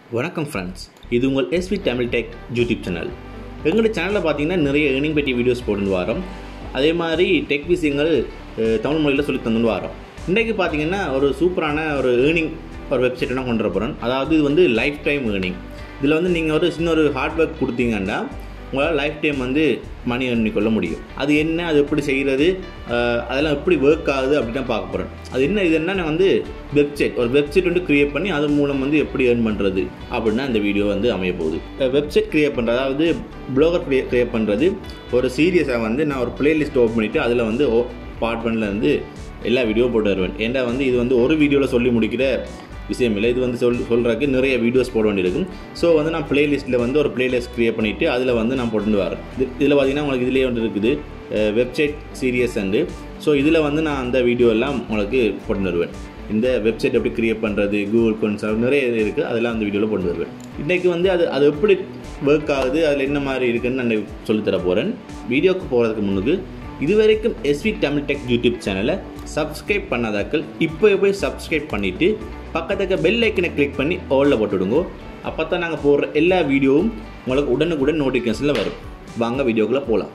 வணக்கம் ஃப்ரெண்ட்ஸ் இது உங்கள் SV Tamil tech YouTube channel எங்களோட சேனலில் பார்த்தீங்கன்னா நிறைய ஏர்னிங் பற்றி வீடியோஸ் போட்டு வரோம் அதே மாதிரி டெக் விஷயங்கள் அஹ், தமிழ் மொழியில் சொல்லி தந்துன்னு வரோம் இன்றைக்கு பார்த்தீங்கன்னா ஒரு சூப்பரான ஒரு ஏர்னிங் ஒரு வெப்சைட்டை நான் கொண்டு வர போகிறேன் அதாவது இது வந்து லைஃப் டைம் ஏர்னிங் இதில் வந்து நீங்கள் ஒரு சின்ன ஒரு ஹார்ட் ஒர்க் கொடுத்தீங்கன்னா உங்களால் லைஃப் டைம் வந்து மணி earn கொள்ள முடியும் அது என்ன அது எப்படி செய்கிறது அஹ், அதெல்லாம் எப்படி ஒர்க் ஆகுது அப்படின்னு தான் பார்க்க போகிறேன் அது என்ன இது என்ன நான் வந்து வெப்சைட் ஒரு வெப்சைட் வந்து க்ரியேட் பண்ணி அது மூலம் வந்து எப்படி earn பண்ணுறது அப்படின்னா இந்த வீடியோ வந்து அமைய போகுது வெப்சைட் க்ரியேட் பண்ணுறது அதாவது ப்ளாகர் க்ரியேட் பண்ணுறது ஒரு சீரியஸாக வந்து நான் ஒரு பிளேலிஸ்ட் ஓப்பன் பண்ணிவிட்டு அதில் வந்து பார்ட் ஒன்ல இருந்து எல்லா வீடியோ போட்டு வருவேன் ஏன்டா வந்து இது வந்து ஒரு வீடியோவில் சொல்லி முடிக்கிற விஷயம் இல்லை இது வந்து சொல் சொல்கிறதுக்கு நிறைய வீடியோஸ் போட வேண்டியிருக்கும் ஸோ வந்து நான் பிளேலிஸ்ட்டில் வந்து ஒரு பிளேலிஸ்ட் க்ரியேட் பண்ணிவிட்டு அதில் வந்து நான் போட்டு வரேன் இது இதில் பார்த்தீங்கன்னா உங்களுக்கு இதுலேயே வந்து இருக்குது வெப்சைட் சீரியஸ் அண்டு ஸோ இதில் வந்து நான் அந்த வீடியோ எல்லாம் உங்களுக்கு போட்டு வருவேன் இந்த வெப்சைட் எப்படி க்ரியேட் பண்ணுறது கூகுள் கொன்சல் நிறைய இது இருக்குது அதெல்லாம் அந்த வீடியோவில் கொண்டு வருவேன் இன்றைக்கி வந்து அது அது எப்படி ஒர்க் ஆகுது அதில் என்ன மாதிரி இருக்குன்னு நான் சொல்லித்தர போகிறேன் வீடியோக்கு போகிறதுக்கு முன்னுக்கு இதுவரைக்கும் எஸ்வி தமிழ் டெக் யூடியூப் சேனலை சப்ஸ்கிரைப் பண்ணாதாக்கள் இப்போ போய் சப்ஸ்கிரைப் பண்ணிவிட்டு பக்கத்துக்கு பெல் ஐக்கனை கிளிக் பண்ணி ஆலில் போட்டுவிடுங்க அப்போ தான் நாங்கள் போடுற எல்லா வீடியோவும் உங்களுக்கு உடனுக்குடன் நோட்டிஃபிகேஷனில் வரும் வாங்க வீடியோக்குள்ளே போகலாம்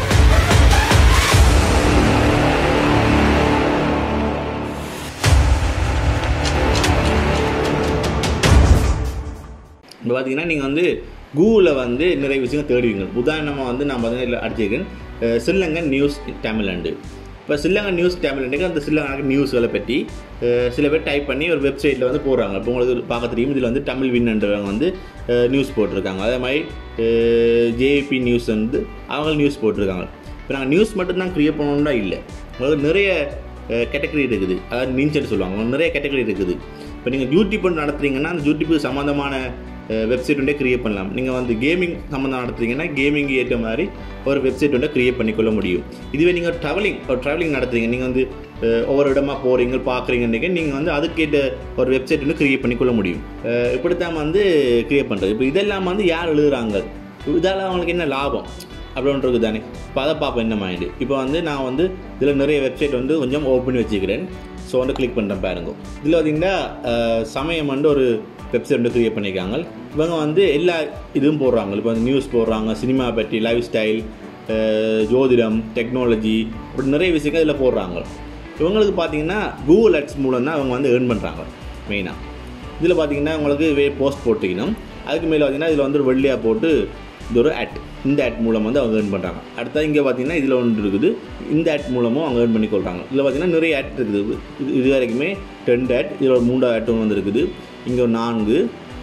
இப்போ பார்த்தீங்கன்னா நீங்கள் வந்து கூகுளில் வந்து நிறைய விஷயங்கள் தேடுவீங்க உதாரணமாக வந்து நான் பார்த்தீங்கன்னா இதில் அடிச்சிருக்கேன் அஹ் ஸ்ரீலங்கன் நியூஸ் தமிழ்நாடு இப்போ ஸ்ரீலங்கன் நியூஸ் தமிழ்நாட்டுக்கு அந்த ஸ்ரீலங்கா நியூஸ்களை பற்றி அஹ் சில பேர் டைப் பண்ணி ஒரு வெப்சைட்டில் வந்து போடுறாங்க இப்போ உங்களுக்கு பார்க்க தெரியும் இதில் வந்து தமிழ் வின்ன்றவங்க வந்து நியூஸ் போட்டிருக்காங்க அதே மாதிரி ஜேபி நியூஸ் வந்து அவங்க நியூஸ் போட்டிருக்காங்க இப்போ நாங்கள் நியூஸ் மட்டும்தான் க்ரியேட் பண்ணணும்னா இல்லை உங்களுக்கு நிறைய கேட்டகரி இருக்குது அதாவது நீச்சல் சொல்லுவாங்க நிறைய கேட்டகரி இருக்குது இப்போ நீங்கள் யூடியூப் நடத்துறீங்கன்னா அந்த யூடியூப் சம்மந்தமான வெப்சைட் ஒன்றே க்ரியேட் பண்ணலாம் நீங்கள் வந்து கேமிங் சம்மந்தம் நடத்துறீங்கன்னா கேமிங் ஏற்ற மாதிரி ஒரு வெப்சைட் ஒன்றை க்ரியேட் பண்ணிக்கொள்ள முடியும் இதுவே நீங்கள் ட்ராவலிங் ஒரு ட்ராவலிங் நடத்துறீங்க நீங்கள் வந்து அஹ், ஒவ்வொரு இடமா போகிறீங்க பார்க்குறீங்கன்னு நீங்கள் வந்து அதுக்கேற்ற ஒரு வெப்சைட் வந்து க்ரியேட் பண்ணிக்கொள்ள முடியும் அஹ், இப்படித்தான் வந்து க்ரியேட் பண்ணுறது இப்போ இதெல்லாம் வந்து யார் எழுதுறாங்க இதால் அவங்களுக்கு என்ன லாபம் அப்படின்றது தானே இப்போ அதை பார்ப்போம் என்ன மைண்டு இப்போ வந்து நான் வந்து இதில் நிறைய வெப்சைட் வந்து கொஞ்சம் ஓப்பன் பண்ணி வச்சுக்கிறேன் ஸோ வந்து கிளிக் பண்ணுறேன் பாருங்க இதில் பார்த்தீங்கன்னா அஹ், சமயம் வந்து ஒரு வெப்சைட் வந்து க்ரியேட் பண்ணியிருக்காங்க இவங்க வந்து எல்லா இதுவும் போடுறாங்க இப்போ வந்து நியூஸ் போடுறாங்க சினிமா பற்றி லைஃப் ஸ்டைல் ஜோதிடம் டெக்னாலஜி இப்படி நிறைய விஷயங்கள் இதில் போடுறாங்க இவங்களுக்கு பார்த்தீங்கன்னா கூகுள் அட்ஸ் மூலம் தான் அவங்க வந்து ஏர்ன் பண்ணுறாங்க மெயினாக இதில் பார்த்தீங்கன்னா உங்களுக்கு வே போஸ்ட் போட்டிங்கன்னா அதுக்கு மேலே பார்த்தீங்கன்னா இதில் வந்து ஒரு வெள்ளையாக போட்டு இது ஒரு ஆட் இந்த ஆட் மூலம் வந்து அவங்க ஏர்ன் பண்ணுறாங்க அடுத்தது இங்கே பார்த்தீங்கன்னா இதில் ஒன்று இருக்குது இந்த ஆட் மூலமும் அவங்க ஏர்ன் பண்ணி கொள்கிறாங்க இதில் பார்த்தீங்கன்னா நிறைய ஆட் இருக்குது இது இது வரைக்குமே டென் ஆட் இதில் ஒரு மூணு ஆட்டும் வந்து இருக்குது இங்கே ஒரு நான்கு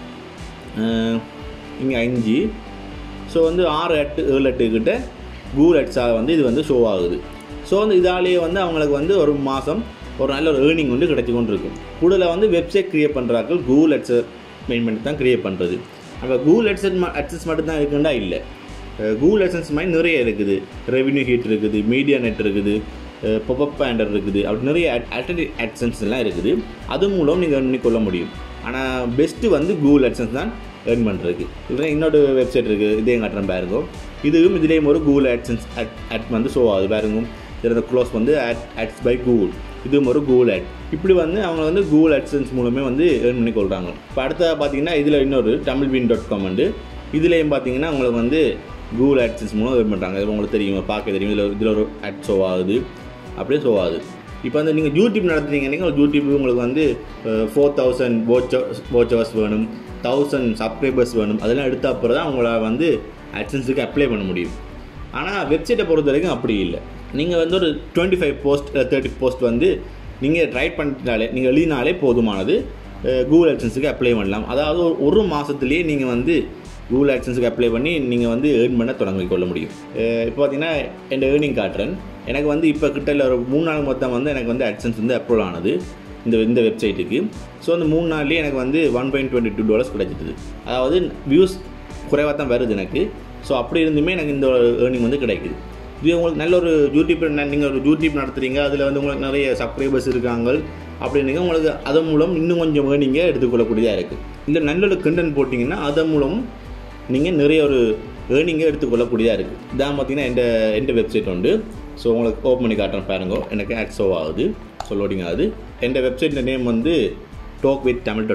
இங்கே அஞ்சு ஸோ வந்து ஆறு எட்டு ஏழு எட்டு கிட்ட கூகுள் அட்ஸாக வந்து இது வந்து ஷோ ஆகுது ஸோ வந்து இதாலேயே வந்து அவங்களுக்கு வந்து ஒரு மாதம் ஒரு நல்ல ஒரு ஏர்னிங் வந்து கிடைச்சி கொண்டு இருக்கும் கூடுதலாக வந்து வெப்சைட் க்ரியேட் பண்ணுறாக்கள் கூகுள் அட்ஸை மெயின் பண்ணி தான் க்ரியேட் பண்ணுறது அப்போ கூகுள் அட்சஸ் அட்சஸ் மட்டும் தான் இருக்குண்டா இல்லை கூகுள் அட்சன்ஸ் மாதிரி நிறைய இருக்குது ரெவென்யூ ஹீட் இருக்குது மீடியா நெட் இருக்குது பொப்பப் பேண்டர் இருக்குது அப்படி நிறைய ஆல்டர்னேட் அட்சன்ஸ் எல்லாம் இருக்குது அது மூலம் நீங்கள் earn பண்ணி கொள்ள முடியும் ஆனால் பெஸ்ட்டு வந்து கூகுள் அட்சன்ஸ் தான் ஏர்ன் பண்ணுறதுக்கு இல்லை இன்னொரு வெப்சைட் இருக்குது இதே காட்டுறேன் பாருங்க இதுவும் இதுலேயும் ஒரு கூகுள் ஆட்சன்ஸ் அட் அட் வந்து ஷோ ஆகுது பாருங்க இதில் இந்த க்ளோஸ் வந்து அட் அட்ஸ் பை கூகுள் இதுவும் ஒரு கூகுள் ஆட் இப்படி வந்து அவங்க வந்து கூகுள் அட்சன்ஸ் மூலமே வந்து ஏர்ன் பண்ணி கொள்கிறாங்க இப்போ அடுத்த பார்த்தீங்கன்னா இதில் இன்னொரு தமிழ் வின் டாட் காம் வந்து இதுலேயும் பார்த்தீங்கன்னா உங்களுக்கு வந்து கூகுள் ஆட்சன்ஸ் மூலம் ஏர்ன் பண்ணுறாங்க இது உங்களுக்கு தெரியும் பார்க்க தெரியும் இதில் இதில் ஒரு ஆட் ஷோ ஆகுது அப்படியே ஷோ ஆகுது இப்போ வந்து நீங்கள் யூடியூப் நடத்துறீங்கன்னா யூடியூப் உங்களுக்கு வந்து ஃபோர் தௌசண்ட் வாட்சவர்ஸ் வேணும் தௌசண்ட் சப்ஸ்கிரைபர்ஸ் வேணும் அதெல்லாம் எடுத்த அப்புறம் தான் உங்களால் வந்து அட்சன்ஸுக்கு அப்ளை பண்ண முடியும் ஆனால் வெப்சைட்டை பொறுத்த வரைக்கும் அப்படி இல்லை நீங்கள் வந்து ஒரு twenty five post thirty post வந்து நீங்கள் ரைட் பண்ணிட்டாலே நீங்கள் எழுதினாலே போதுமானது கூகுள் அட்சன்ஸுக்கு அப்ளை பண்ணலாம் அதாவது ஒரு ஒரு மாதத்துலேயே நீங்கள் வந்து கூகுள் ஆட்சன்ஸுக்கு அப்ளை பண்ணி நீங்கள் வந்து ஏர்ன் பண்ண தொடங்கி கொள்ள முடியும் அஹ் இப்போ பார்த்தீங்கன்னா என் ஏர்னிங் காட்டுறேன் எனக்கு வந்து இப்போ கிட்ட ஒரு மூணு நாள் மொத்தம் வந்து எனக்கு வந்து அட்சன்ஸ் வந்து அப்ரூவல் ஆனது இந்த இந்த வெப்சைட்டுக்கு ஸோ அந்த மூணு நாள்லேயே எனக்கு வந்து one point twenty two dollars கிடைச்சிது அதாவது வியூஸ் குறைவாக தான் வருது எனக்கு ஸோ அப்படி இருந்துமே எனக்கு இந்த ஏர்னிங் வந்து கிடைக்குது இது உங்களுக்கு நல்ல ஒரு யூடியூப் நீங்கள் ஒரு யூடியூப் நடத்துறீங்க அதில் வந்து உங்களுக்கு நிறைய சப்ஸ்கிரைபர்ஸ் இருக்காங்க அப்படின்னீங்க உங்களுக்கு அதன் மூலம் இன்னும் கொஞ்சம் ஏர்னிங்கை எடுத்துக்கொள்ளக்கூடியதாக இருக்குது இல்லை நல்ல ஒரு கண்டென்ட் போட்டிங்கன்னா அதன் மூலம் நீங்கள் நிறைய ஒரு ஏர்னிங்கை எடுத்துக்கொள்ளக்கூடியதாக இருக்குது இதான் பார்த்தீங்கன்னா எந்த எந்த வெப்சைட் உண்டு ஸோ உங்களுக்கு ஓப்பன் பண்ணி காட்டுறேன் பாருங்க எனக்கு ஆட் ஷோ ஆகுது ஸோ லோடிங் ஆகுது எந்த வெப்சைட் நேம் வந்து talk with Tamil dot com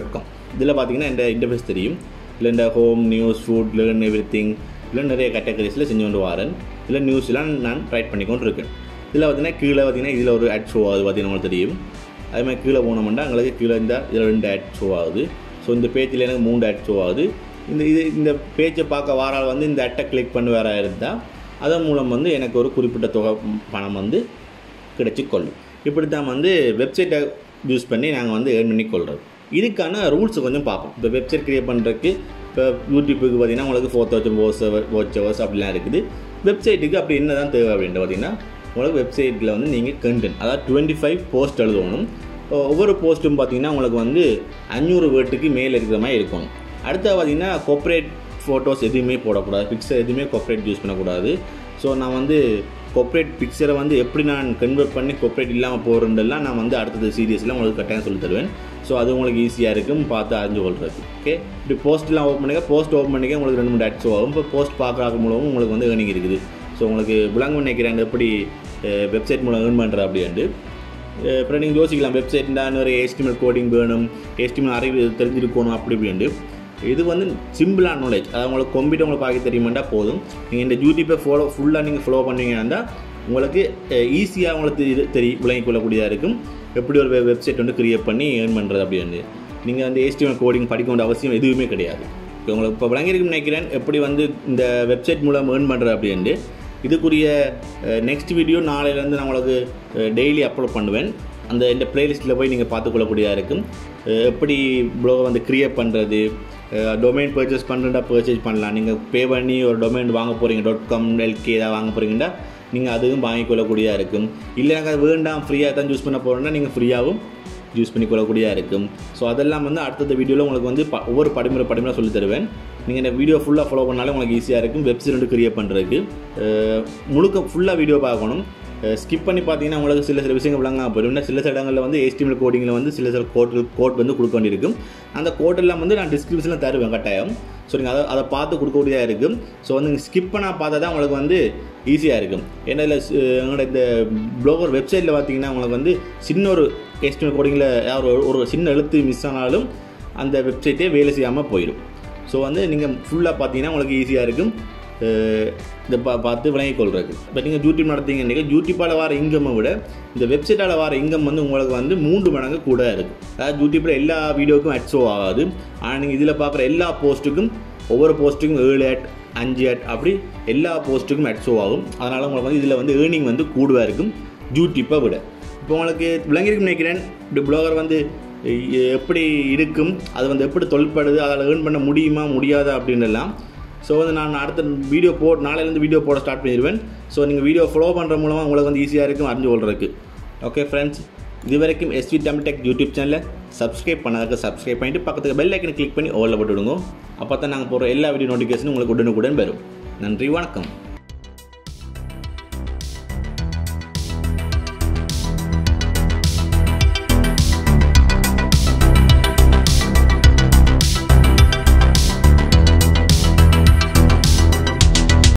இதில் பார்த்தீங்கன்னா இந்த இன்டர்ஃபேஸ் தெரியும் இல்லை இந்த home news food learn everything இல்லை நிறைய கேட்டகரிஸில் செஞ்சு கொண்டு வரேன் இல்லை நியூஸ்லாம் நான் ரைட் பண்ணிக்கொண்டு இருக்கேன் இதில் பார்த்தீங்கன்னா கீழே பார்த்தீங்கன்னா இதில் ஒரு ஆட் ஷோ ஆகுது பார்த்தீங்கன்னா உங்களுக்கு தெரியும் அதே மாதிரி கீழே போனோம்னா எங்களுக்கு கீழே இந்த இதில் ரெண்டு ஆட் ஷோ ஆகுது ஸோ இந்த பேஜில் எனக்கு மூணு ஆட் ஷோ ஆகுது இந்த இது இந்த பேஜை பார்க்க வாரால் வந்து இந்த அட்டை கிளிக் பண்ணி வேற இருந்தால் அதன் மூலம் வந்து எனக்கு ஒரு குறிப்பிட்ட தொகை பணம் வந்து கிடைச்சி கொள்ளும் இப்படி தான் வந்து வெப்சைட்டை யூஸ் பண்ணி நாங்கள் வந்து ஏர்ன் பண்ணி கொள்கிறோம் இதுக்கான ரூல்ஸ் கொஞ்சம் பார்ப்போம் இப்போ வெப்சைட் க்ரியேட் பண்ணுறதுக்கு இப்போ யூடியூப்புக்கு பார்த்தீங்கன்னா உங்களுக்கு four thousand watch hour watch hours அப்படிலாம் இருக்குது வெப்சைட்டுக்கு அப்படி என்ன தான் தேவை அப்படின்ட்டு பார்த்தீங்கன்னா உங்களுக்கு வெப்சைட்டில் வந்து நீங்கள் கண்டென்ட் அதாவது டுவெண்ட்டி ஃபைவ் போஸ்ட் எழுதணும் ஒவ்வொரு போஸ்ட்டும் பார்த்தீங்கன்னா உங்களுக்கு வந்து அஞ்சூறு வேர்ட்டுக்கு மேலே இருக்கிற மாதிரி இருக்கணும் அடுத்து பார்த்தீங்கன்னா கொப்ரேட் ஃபோட்டோஸ் எதுவுமே போடக்கூடாது பிக்சர் எதுவுமே கொப்ரேட் யூஸ் பண்ணக்கூடாது ஸோ நான் வந்து கொப்ரேட் பிக்சரை வந்து எப்படி நான் கன்வெர்ட் பண்ணி கொப்ரேட் இல்லாமல் போகிறதெல்லாம் நான் வந்து அடுத்தது சீரியஸில் உங்களுக்கு கட்டாயம் சொல்லி தருவேன் ஸோ அது உங்களுக்கு ஈஸியாக இருக்கும் பார்த்து அறிஞ்சு கொள்றது ஓகே இப்படி போஸ்ட்லாம் ஓப்பன் பண்ணிக்க போஸ்ட் ஓப்பன் பண்ணிக்க உங்களுக்கு ரெண்டு மூணு டேட் ஷோ ஆகும் இப்போ போஸ்ட் பார்க்குறது மூலமும் உங்களுக்கு வந்து ஏர்னிங் இருக்குது ஸோ உங்களுக்கு விளங்க நினைக்கிறேன் எப்படி வெப்சைட் மூலம் ஏர்ன் பண்ணுற அப்படின்ட்டு அப்புறம் நீங்கள் யோசிக்கலாம் வெப்சைட்னா நிறைய HTML கோடிங் வேணும் HTML அறிவு தெரிஞ்சிருக்கணும் அப்படி இப்படின்ட்டு இது வந்து சிம்பிளான நாலேஜ் அது உங்களுக்கு கம்ப்யூட்டர் உங்களுக்கு பார்க்க தெரியுமாண்டா போதும் நீங்கள் இந்த யூடியூப்பை ஃபாலோ ஃபுல்லாக நீங்கள் ஃபாலோ பண்ணீங்கன்னா உங்களுக்கு ஈஸியாக உங்களுக்கு இது தெரி விளங்கிக் கொள்ளக்கூடியதாக இருக்கும் எப்படி ஒரு வெப்சைட் வந்து கிரியேட் பண்ணி ஏர்ன் பண்ணுறது அப்படின்னு நீங்கள் வந்து HTML கோடிங் படிக்க வேண்டிய அவசியம் எதுவுமே கிடையாது இப்போ உங்களுக்கு இப்போ விளங்கியிருக்குன்னு நினைக்கிறேன் எப்படி வந்து இந்த வெப்சைட் மூலம் ஏர்ன் பண்ணுறது அப்படின்ட்டு இதுக்குரிய நெக்ஸ்ட் வீடியோ நாளையிலேருந்து நான் உங்களுக்கு டெய்லி அப்லோட் பண்ணுவேன் அந்த இந்த பிளேலிஸ்ட்டில் போய் நீங்கள் பார்த்துக்கொள்ளக்கூடியதாக இருக்கும் அஹ் எப்படி ப்ளோகை வந்து க்ரியேட் பண்ணுறது டொமைன் பர்ச்சேஸ் பண்ணுறா பர்ச்சேஸ் பண்ணலாம் நீங்கள் பே பண்ணி ஒரு டொமைன் வாங்க போகிறீங்க டாட் காம் எல்கே ஏதாவது வாங்க போகிறீங்கன்னா நீங்கள் அதுவும் வாங்கிக்கொள்ளக்கூடியதாக இருக்கும் இல்லை எனக்கு அது வேண்டாம் ஃப்ரீயாக தான் யூஸ் பண்ண போகிறோன்னா நீங்கள் ஃப்ரீயாகவும் யூஸ் பண்ணிக்கொள்ளக்கூடியதாக இருக்கும் ஸோ அதெல்லாம் வந்து அடுத்தடுத்த வீடியோவில் உங்களுக்கு வந்து ப ஒவ்வொரு படிமுறை படிமுறை சொல்லி தருவேன் நீங்கள் இந்த வீடியோ ஃபுல்லாக ஃபாலோ பண்ணாலே உங்களுக்கு ஈஸியாக இருக்கும் வெப்சைட் வந்து கிரியேட் பண்ணுறதுக்கு அஹ் முழுக்க ஃபுல்லாக வீடியோ பார்க்கணும் ஸ்கிப் பண்ணி பார்த்தீங்கன்னா உங்களுக்கு சில சில விஷயங்கள் விளங்காம போயிடும் இன்னும் சில சில இடங்களில் வந்து HTML கோடிங்கில் வந்து சில சில கோட் கோட் வந்து கொடுக்க வேண்டியிருக்கும் அந்த கோட் எல்லாம் வந்து நான் டிஸ்கிரிப்ஷனில் தருவேன் கட்டாயம் ஸோ நீங்கள் அதை அதை பார்த்து கொடுக்கக்கூடியதாக இருக்கும் ஸோ வந்து நீங்கள் ஸ்கிப் பண்ணால் பார்த்தா தான் உங்களுக்கு வந்து ஈஸியாக இருக்கும் ஏன்னா இதில் எங்களோட இந்த ப்ளோகர் வெப்சைட்டில் பார்த்தீங்கன்னா உங்களுக்கு வந்து சின்ன ஒரு HTML கோடிங்கில் ஒரு ஒரு சின்ன எழுத்து மிஸ் ஆனாலும் அந்த வெப்சைட்டே வேலை செய்யாமல் போயிடும் ஸோ வந்து நீங்கள் ஃபுல்லாக பார்த்தீங்கன்னா உங்களுக்கு ஈஸியாக இருக்கும் அஹ் இதை பா பார்த்து விளங்கிக் கொள்றது இப்போ நீங்கள் யூடியூப் நடத்தீங்கன்னா யூடியூப்பால் வர இங்கம்மை விட இந்த வெப்சைட்டால் வர இங்கம் வந்து உங்களுக்கு வந்து மூன்று மடங்கு கூட இருக்கும் அதாவது யூடியூப்பில் எல்லா வீடியோக்கும் அட் ஷோ ஆகாது ஆனால் நீங்கள் இதில் பார்க்குற எல்லா போஸ்ட்டுக்கும் ஒவ்வொரு போஸ்ட்டுக்கும் ஏழு ஆட் அஞ்சு ஆட் அப்படி எல்லா போஸ்ட்டுக்கும் அட் ஷோ ஆகும் அதனால் உங்களுக்கு வந்து இதில் வந்து ஏர்னிங் வந்து கூடுவாக இருக்கும் யூடியூப்பை விட இப்போ உங்களுக்கு விளங்கியிருக்கும் நினைக்கிறேன் இப்படி ப்ளாகர் வந்து எ- எப்படி இருக்கும் அது வந்து எப்படி தொழில்படுது அதில் ஏர்ன் பண்ண முடியுமா முடியாதா அப்படின்னு எல்லாம் ஸோ வந்து நான் அடுத்த வீடியோ போ நாளையிலேருந்து வீடியோ போட ஸ்டார்ட் பண்ணிடுவேன் ஸோ நீங்கள் வீடியோ ஃபாலோ பண்ணுற மூலமாக உங்களுக்கு வந்து ஈஸியாக இருக்கும் அறிஞ்சு கொள்றதுக்கு ஓகே ஃப்ரெண்ட்ஸ் இது வரைக்கும் எஸ்வி தமிழ் டெக் யூடியூப் சேனலை சப்ஸ்கிரைப் பண்ணாத சப்ஸ்கிரைப் பண்ணிட்டு பக்கத்துக்கு பெல் ஐக்கனை கிளிக் பண்ணி ஓலில் போட்டு விடுங்க அப்போ தான் நாங்கள் போகிற எல்லா வீடியோ நோட்டிஃபிகேஷனும் உங்களுக்கு உடனுக்குடன் வரும் நன்றி வணக்கம்